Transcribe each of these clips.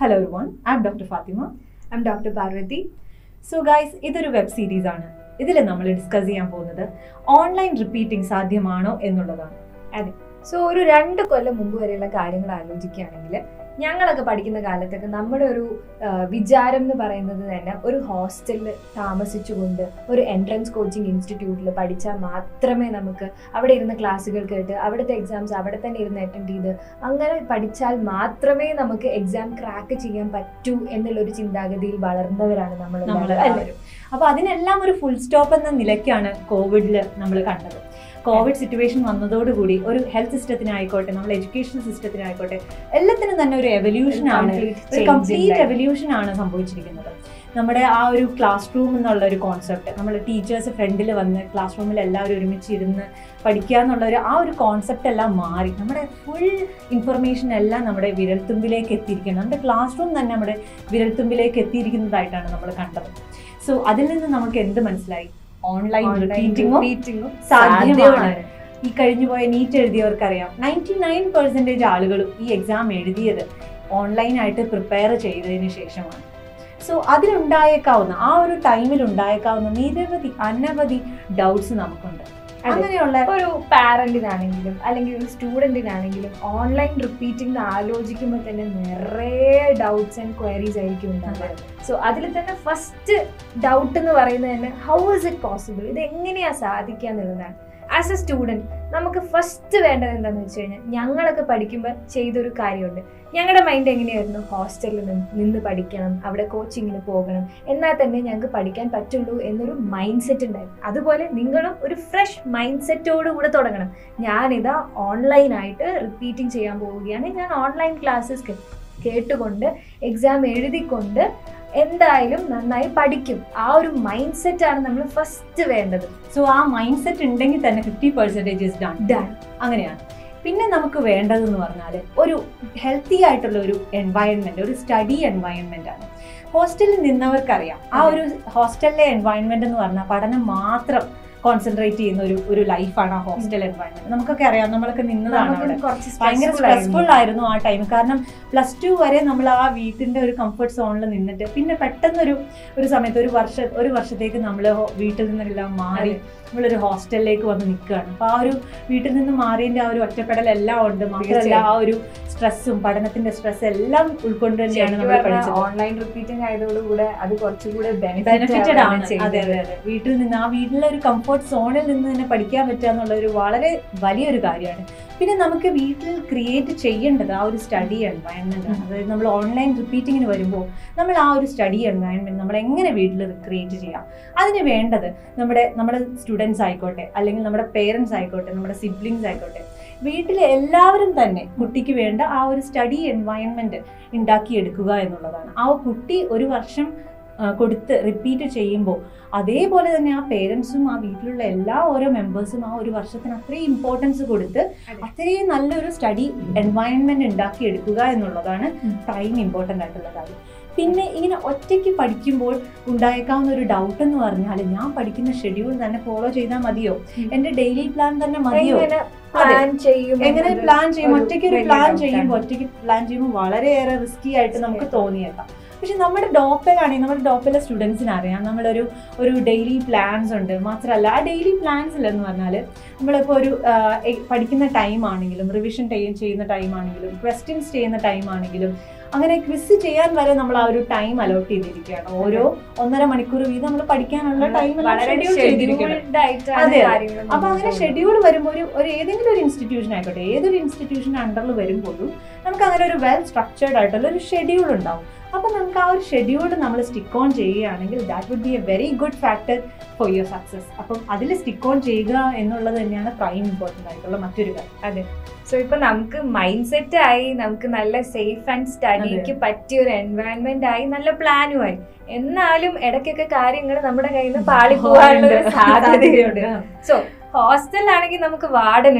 Hello everyone I am doctor Fathima I am doctor Parvathy so guys ഇതൊരു web series ആണ് ഇതിൽ നമ്മൾ ഡിസ്കസ് ചെയ്യാൻ പോകുന്നത് ഓൺലൈൻ റിപ്പീറ്റിംഗ് സാധ്യമാണോ എന്നുള്ളതാണ് അതെ സോ ഒരു രണ്ട് കൊല്ലം മുമ്പ് വരെയുള്ള കാര്യങ്ങൾ ആലോചിക്കുകയാണെങ്കിൽ ഞങ്ങളൊക്കെ പഠിക്കുന്ന കാലത്തൊക്കെ നമ്മുടെ ഒരു ആ, വിചാരം എന്ന് പറയുന്നത് തന്നെ ഒരു ഹോസ്റ്റലിൽ താമസിച്ചുകൊണ്ട് ഒരു എൻട്രൻസ് കോച്ചിങ് ഇൻസ്റ്റിറ്റ്യൂട്ടിൽ പഠിച്ചാൽ മാത്രമേ നമുക്ക് അവിടെ ഇരുന്ന് ക്ലാസ്സുകൾ കേട്ട് അവിടുത്തെ എക്സാംസ് അവിടെ തന്നെ ഇരുന്ന് അറ്റൻഡ് ചെയ്ത് അങ്ങനെ പഠിച്ചാൽ മാത്രമേ നമുക്ക് എക്സാം ക്രാക്ക് ചെയ്യാൻ പറ്റൂ എന്നുള്ളൊരു ചിന്താഗതിയിൽ വളർന്നവരാണ് നമ്മൾ നമ്മൾ അല്ലേ എല്ലാവരും അപ്പൊ അതിനെല്ലാം ഒരു ഫുൾ സ്റ്റോപ്പ് എന്ന നിലയ്ക്കാണ് കോവിഡിൽ നമ്മൾ കണ്ടത് കോവിഡ് സിറ്റുവേഷൻ വന്നതോടുകൂടി ഒരു ഹെൽത്ത് സിസ്റ്റത്തിനായിക്കോട്ടെ നമ്മുടെ എഡ്യൂക്കേഷൻ സിസ്റ്റത്തിനായിക്കോട്ടെ എല്ലാത്തിനും തന്നെ ഒരു എവല്യൂഷൻ ആണ് ഒരു കംപ്ലീറ്റ് എവല്യൂഷൻ ആണ് സംഭവിച്ചിരിക്കുന്നത് നമ്മുടെ ആ ഒരു ക്ലാസ് റൂം എന്നുള്ള ഒരു കോൺസെപ്റ്റ് നമ്മൾ ടീച്ചേഴ്സ് ഫ്രണ്ടിൽ വന്ന് ക്ലാസ് റൂമിൽ എല്ലാവരും ഒരുമിച്ച് ഇരുന്ന് പഠിക്കുക എന്നുള്ള ഒരു ആ ഒരു കോൺസെപ്റ്റ് എല്ലാം മാറി നമ്മുടെ ഫുൾ ഇൻഫർമേഷൻ എല്ലാം നമ്മുടെ വിരൽത്തുമ്പിലേക്ക് എത്തിയിരിക്കുന്നത് നമ്മുടെ ക്ലാസ് റൂം തന്നെ നമ്മുടെ വിരൽത്തുമ്പിലേക്ക് എത്തിയിരിക്കുന്നതായിട്ടാണ് നമ്മൾ കണ്ടത് സോ അതിൽ നിന്ന് നമുക്ക് എന്ത് മനസ്സിലായി ഓൺലൈൻ റിപ്പീറ്റിങ്ങും സാധ്യമാണ് ഈ കഴിഞ്ഞു പോയ നീറ്റ് എഴുതിയവർക്കറിയാം നയൻറ്റി നയൻ പെർസെൻറ്റേജ് ആളുകളും ഈ എക്സാം എഴുതിയത് ഓൺലൈനായിട്ട് പ്രിപ്പയർ ചെയ്തതിന് ശേഷമാണ് സോ അതിലുണ്ടായേക്കാവുന്ന ആ ഒരു ടൈമിൽ ഉണ്ടായേക്കാവുന്ന നിരവധി അനവധി ഡൗട്ട്സ് നമുക്കുണ്ട് അതെ. അങ്ങനെയുള്ള ഒരു പാരന്റിനാണെങ്കിലും അല്ലെങ്കിൽ ഒരു സ്റ്റുഡന്റിനാണെങ്കിലും ഓൺലൈൻ റിപ്പീറ്റിംഗ് ആലോചിക്കുമ്പോൾ തന്നെ നിറയെ ഡൗട്ട്സ് ആൻഡ് ക്വയറീസ് ആയിരിക്കും ഉണ്ടാവുക സോ അതിൽ തന്നെ ഫസ്റ്റ് ഡൗട്ട് എന്ന് പറയുന്നത് തന്നെ ഹൗ ഇസ് ഇറ്റ് പോസിബിൾ ഇത് എങ്ങനെയാ സാധിക്കുക എന്നുള്ളതാണ് ആസ് എ സ്റ്റുഡൻറ് നമുക്ക് ഫസ്റ്റ് വേണ്ടത് എന്താണെന്ന് വെച്ച് കഴിഞ്ഞാൽ ഞങ്ങളൊക്കെ പഠിക്കുമ്പോൾ ചെയ്തൊരു കാര്യമുണ്ട് ഞങ്ങളുടെ മൈൻഡ് എങ്ങനെയായിരുന്നു ഹോസ്റ്റലിൽ നിന്ന് നിന്ന് പഠിക്കണം അവിടെ കോച്ചിങ്ങിന് പോകണം എന്നാൽ തന്നെ ഞങ്ങൾക്ക് പഠിക്കാൻ പറ്റുള്ളൂ എന്നൊരു മൈൻഡ് സെറ്റ് ഉണ്ടായിരുന്നു അതുപോലെ നിങ്ങളും ഒരു ഫ്രഷ് മൈൻഡ് സെറ്റോട് കൂടെ തുടങ്ങണം ഞാനിതാ ഓൺലൈനായിട്ട് റിപ്പീറ്റിംഗ് ചെയ്യാൻ പോവുകയാണ് ഞാൻ ഓൺലൈൻ ക്ലാസ്സസ് കേട്ടുകൊണ്ട് എക്സാം എഴുതിക്കൊണ്ട് എന്തായാലും നന്നായി പഠിക്കും ആ ഒരു മൈൻഡ് സെറ്റ് ആണ് നമ്മൾ ഫസ്റ്റ് വേണ്ടത് സോ ആ മൈൻഡ് സെറ്റ് ഉണ്ടെങ്കിൽ തന്നെ fifty percentage is done Done. അങ്ങനെയാണ് പിന്നെ നമുക്ക് വേണ്ടതെന്ന് പറഞ്ഞാൽ ഒരു ഹെൽത്തി ആയിട്ടുള്ള ഒരു എൻവയൺമെന്റ് ഒരു സ്റ്റഡി എൻവയൺമെന്റ് ആണ് ഹോസ്റ്റലിൽ നിന്നവർക്കറിയാം ആ ഒരു ഹോസ്റ്റലിലെ എൻവയൺമെന്റ് എന്ന് പറഞ്ഞാൽ പഠനം മാത്രം കോൺസെൻട്രേറ്റ് ചെയ്യുന്ന ഒരു ഒരു ലൈഫാണ് ആ ഹോസ്റ്റൽ എൻവയൺമെന്റ് നമുക്കൊക്കെ അറിയാം നമ്മളൊക്കെ നിന്നതാണ് അവിടെ നമുക്കും കുറച്ച് ഭയങ്കര stressful ആയിരുന്നു. സ്ട്രെസ്ഫുൾ ആയിരുന്നു ആ ടൈം കാരണം പ്ലസ് ടു വരെ നമ്മൾ ആ വീട്ടിന്റെ ഒരു കംഫർട്ട് സോണിൽ നിന്നിട്ട് പിന്നെ പെട്ടെന്നൊരു ഒരു സമയത്ത് ഒരു വർഷ ഒരു വർഷത്തേക്ക് നമ്മൾ വീട്ടിൽ നിന്നെല്ലാം മാറി നമ്മളൊരു ഹോസ്റ്റലിലേക്ക് വന്ന് നിൽക്കുകയാണ് അപ്പൊ ആ ഒരു വീട്ടിൽ നിന്ന് മാറിയതിന്റെ ആ ഒരു ഒറ്റപ്പെടലെല്ലാം ഉണ്ട് മാത്രമല്ല ആ ഒരു സ്ട്രെസ്സും പഠനത്തിന്റെ സ്ട്രെസ് എല്ലാം ഉൾക്കൊണ്ട് തന്നെയാണ് നമ്മൾ പഠിച്ചത് ഓൺലൈൻ റിപ്പീറ്റിംഗ് ആയതോടുകൂടെ അത് കുറച്ചുകൂടെ ബെനിഫിറ്റഡ് ആണ് അതെ അതെ അതെ വീട്ടിൽ നിന്ന് ആ വീട്ടിലെ ഒരു കംഫർട്ട് സോണിൽ നിന്ന് തന്നെ പഠിക്കാൻ പറ്റുക എന്നുള്ള ഒരു വളരെ വലിയൊരു കാര്യമാണ് പിന്നെ നമുക്ക് വീട്ടിൽ ക്രിയേറ്റ് ചെയ്യേണ്ടത് ആ ഒരു സ്റ്റഡി എൻവയൺമെന്റ് ആണ് അതായത് നമ്മൾ ഓൺലൈൻ റിപ്പീറ്റിങ്ങിന് വരുമ്പോൾ നമ്മൾ ആ ഒരു സ്റ്റഡി എൻവയൺമെന്റ് നമ്മൾ എങ്ങനെ വീട്ടിൽ ക്രിയേറ്റ് ചെയ്യാം അതിന് വേണ്ടത് നമ്മുടെ നമ്മുടെ സ്റ്റുഡൻസ് ആയിക്കോട്ടെ അല്ലെങ്കിൽ നമ്മുടെ പേരൻസ് ആയിക്കോട്ടെ നമ്മുടെ സിബ്ലിങ്സ് ആയിക്കോട്ടെ വീട്ടിലെ എല്ലാവരും തന്നെ കുട്ടിക്ക് വേണ്ട ആ ഒരു സ്റ്റഡി എൻവയൺമെന്റ് ഉണ്ടാക്കിയെടുക്കുക എന്നുള്ളതാണ് ആ കുട്ടി ഒരു വർഷം ആ, കൊടുത്ത് റിപ്പീറ്റ് ചെയ്യുമ്പോൾ അതേപോലെ തന്നെ ആ പേരൻസും ആ വീട്ടിലുള്ള എല്ലാ ഓരോ മെമ്പേഴ്സും ആ ഒരു വർഷത്തിന് അത്രയും ഇമ്പോർട്ടൻസ് കൊടുത്ത് അതെ. അത്രയും നല്ലൊരു സ്റ്റഡി എൻവയൺമെന്റ് ഉണ്ടാക്കിയെടുക്കുക എന്നുള്ളതാണ് ഉം. പ്രൈം ഇമ്പോർട്ടൻ്റ് ആയിട്ടുള്ള കാര്യം പിന്നെ ഇങ്ങനെ ഒറ്റയ്ക്ക് പഠിക്കുമ്പോൾ ഉണ്ടായേക്കാവുന്ന ഒരു ഡൗട്ട് എന്ന് പറഞ്ഞാൽ ഞാൻ പഠിക്കുന്ന ഷെഡ്യൂൾ തന്നെ ഫോളോ ചെയ്താൽ മതിയോ ഉം. എന്റെ ഡെയിലി പ്ലാൻ തന്നെ മതിയോ എങ്ങനെ പ്ലാൻ ചെയ്യും എങ്ങനെ എന്നത് പ്ലാൻ ചെയ്യും ഒരു ഒറ്റയ്ക്ക് ഒരു വലിയ പ്ലാൻ doubt ചെയ്യുമ്പോൾ ആണ്. ഒറ്റയ്ക്ക് പ്ലാൻ ചെയ്യുമ്പോൾ വളരെയേറെ റിസ്കി ആയിട്ട് നമുക്ക് തോന്നിയേക്കാം പക്ഷെ നമ്മുടെ ഡോപ്പലാണെങ്കിൽ നമ്മുടെ ഡോപ്പലെ സ്റ്റുഡൻസിന് അറിയാം നമ്മളൊരു ഒരു ഡെയിലി പ്ലാൻസ് ഉണ്ട് മാത്രമല്ല ആ ഡെയിലി പ്ലാൻസിൽ എന്ന് പറഞ്ഞാൽ നമ്മളിപ്പോൾ ഒരു ആ, എ- പഠിക്കുന്ന ടൈം ആണെങ്കിലും റിവിഷൻ ചെയ്യുന്ന ടൈം ആണെങ്കിലും ക്വസ്റ്റ്യൻസ് ചെയ്യുന്ന ടൈം ആണെങ്കിലും അങ്ങനെ ക്വിസ് ചെയ്യാൻ വരെ നമ്മൾ ആ ഒരു ടൈം അലോട്ട് ചെയ്തിരിക്കുകയാണ് ഓരോ ഒന്നര മണിക്കൂർ വീതം നമ്മൾ പഠിക്കാനുള്ള ടൈം വളരെ ഷെഡ്യൂൾ ചെയ്തിരിക്കുകയാണ് scheduled ആയിട്ടാണ് അതെ, അതെ. കാര്യങ്ങൾ അപ്പൊ അങ്ങനെ മുന്നോട്ട് ഷെഡ്യൂൾ വരുമ്പോൾ ഒരു ഒരു ഏതെങ്കിലും ഒരു ഇൻസ്റ്റിറ്റ്യൂഷൻ ആയിക്കോട്ടെ ഏതൊരു ഇൻസ്റ്റിറ്റ്യൂഷൻ അണ്ടറിൽ വരുമ്പോഴും നമുക്ക് അങ്ങനെ ഒരു വെൽ സ്ട്രക്ചേർഡ് ആയിട്ടുള്ള ഒരു ഷെഡ്യൂൾ ഉണ്ടാവും അപ്പൊ നമുക്ക് ആ ഒരു ഷെഡ്യൂൾ നമ്മൾ സ്റ്റിക്ക് ഓൺ ചെയ്യുകയാണെങ്കിൽ that would be a very good factor for your success അപ്പം അതിൽ സ്റ്റിക്ക് ഓൺ ചെയ്യുക എന്നുള്ളത് തന്നെയാണ് പ്രൈം ഇമ്പോർട്ടൻ്റ് ആയിട്ടുള്ള മറ്റൊരു കാര്യം സോ ഇപ്പൊ നമുക്ക് മൈൻഡ് സെറ്റ് ആയി നമുക്ക് നല്ല സേഫ് ആൻഡ് സ്റ്റഡിക്ക് പറ്റിയ ഒരു എൻവയൺമെന്റ് ആയി നല്ല പ്ലാനും ആയി എന്നാലും ഇടയ്ക്കൊക്കെ കാര്യങ്ങൾ നമ്മുടെ കയ്യിൽ നിന്ന് പാളി പോകാനുള്ള ഒരു സാധ്യതയുണ്ട് സോ ഹോസ്റ്റലിലാണെങ്കിൽ നമുക്ക് വാർഡൻ ഉണ്ട്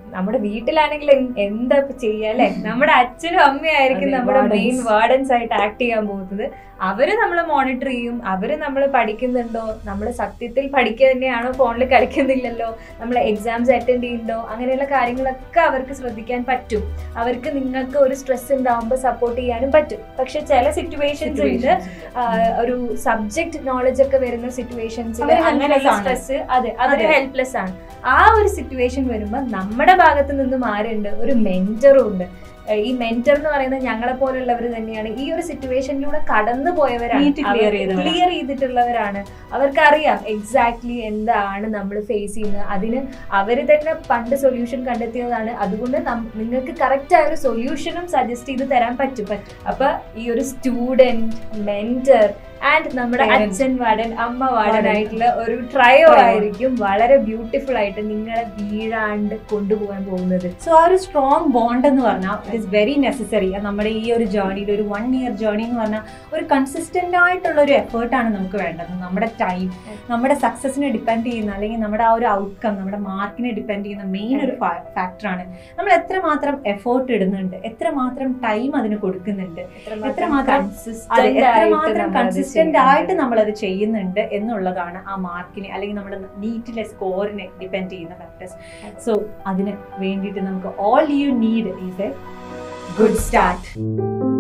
നമ്മുടെ വീട്ടിലാണെങ്കിൽ എൻ- എന്താ ഇപ്പൊ ചെയ്യാ അല്ലെ നമ്മുടെ അച്ഛനും അമ്മയായിരിക്കും അതെ, നമ്മുടെ wardens. മെയിൻ വാർഡൻസ് ആയിട്ട് ആക്ട് ചെയ്യാൻ പോകുന്നത് അവര് നമ്മളെ മോണിറ്റർ ചെയ്യും അവര് നമ്മൾ പഠിക്കുന്നുണ്ടോ നമ്മൾ സത്യത്തിൽ പഠിക്കുക തന്നെയാണോ ഫോണിൽ കളിക്കുന്നില്ലല്ലോ നമ്മൾ എക്സാംസ് അറ്റൻഡ് ചെയ്യുന്നുണ്ടോ അങ്ങനെയുള്ള കാര്യങ്ങളൊക്കെ അവർക്ക് ശ്രദ്ധിക്കാൻ പറ്റും അവർക്ക് നിങ്ങൾക്ക് ഒരു സ്ട്രെസ് ഉണ്ടാവുമ്പോൾ സപ്പോർട്ട് ചെയ്യാനും പറ്റും പക്ഷെ ചില സിറ്റുവേഷൻസ് ഉണ്ട് ആ, ഒരു സബ്ജക്ട് നോളജ് ഒക്കെ വരുന്ന സിറ്റുവേഷൻസിൽ അവര് അങ്ങനെ helpless ആണ്. സ്ട്രെസ് അതെ അവര് അതെ. ഹെൽപ്ലെസ് ആണ് ആ ഒരു സിറ്റുവേഷൻ വരുമ്പോൾ നമ്മുടെ ഭാഗത്ത് നിന്നും ആരുണ്ട് ഒരു മെന്ററും ഉണ്ട് ഏഹ് ഈ മെന്റർ എന്ന് പറയുന്നത് ഞങ്ങളെ പോലുള്ളവർ തന്നെയാണ് ഈ ഒരു സിറ്റുവേഷനിലൂടെ കടന്നു പോയവരാണ് Neat clear ചെയ്തവരാണ്. ക്ലിയർ ചെയ്തിട്ടുള്ളവരാണ് അവർക്കറിയാം എക്സാക്ട്ലി എന്താണ് നമ്മൾ ഫേസ് ചെയ്യുന്നത് അതിന് അവര് തന്നെ പണ്ട് സൊല്യൂഷൻ കണ്ടെത്തിയതാണ് അതുകൊണ്ട് നം- നിങ്ങൾക്ക് കറക്റ്റ് ആയ ഒരു സൊല്യൂഷനും സജസ്റ്റ് ചെയ്ത് തരാൻ പറ്റും അപ്പൊ ഈ ഒരു സ്റ്റുഡന്റ് മെന്റർ ആൻഡ് നമ്മുടെ Parent. അച്ഛൻ വാർഡൻ അമ്മ വാർഡൻ വാർഡൻ. ആയിട്ടുള്ള ഒരു ട്രയോ Trio. ആയിരിക്കും വളരെ ബ്യൂട്ടിഫുൾ ആയിട്ട് നിങ്ങളെ വീഴാണ്ട് കൊണ്ടുപോകാൻ പോകുന്നത് സോ ആ ഒരു സ്ട്രോങ് ബോണ്ട് എന്ന് പറഞ്ഞാൽ ഇറ്റ് ഇസ് വെരി നെസസറി നമ്മുടെ ഈ ഒരു ജേർണിയിൽ ഒരു വൺ ഇയർ ജേർണി എന്ന് പറഞ്ഞാൽ ഒരു കൺസിസ്റ്റന്റ് ആയിട്ടുള്ള ഒരു എഫേർട്ടാണ് നമുക്ക് വേണ്ടത് നമ്മുടെ ടൈം നമ്മുടെ സക്സസിനെ ഡിപ്പെൻഡ് ചെയ്യുന്ന അല്ലെങ്കിൽ നമ്മുടെ ആ ഒരു ഔട്ട്കം നമ്മുടെ മാർക്കിനെ ഡിപ്പെൻഡ് ചെയ്യുന്ന മെയിൻ ഒരു ഫാക്ടറാണ് നമ്മൾ എത്രമാത്രം എഫേർട്ട് ഇടുന്നുണ്ട് എത്രമാത്രം ടൈം അതിന് കൊടുക്കുന്നുണ്ട് എത്രമാത്രം അതെ എത്രമാത്രം കൺസിസ്റ്റന്റ് ആയിട്ട് നമ്മൾ അത് ചെയ്യുന്നുണ്ട് എന്നുള്ളതാണ് ആ മാർക്കിനെ അല്ലെങ്കിൽ നമ്മുടെ നീറ്റിലെ സ്കോറിനെ ഡിപ്പെൻഡ് ചെയ്യുന്ന ഫാക്ടേഴ്സ് സോ അതിന് വേണ്ടിയിട്ട് നമുക്ക് all you need is a good start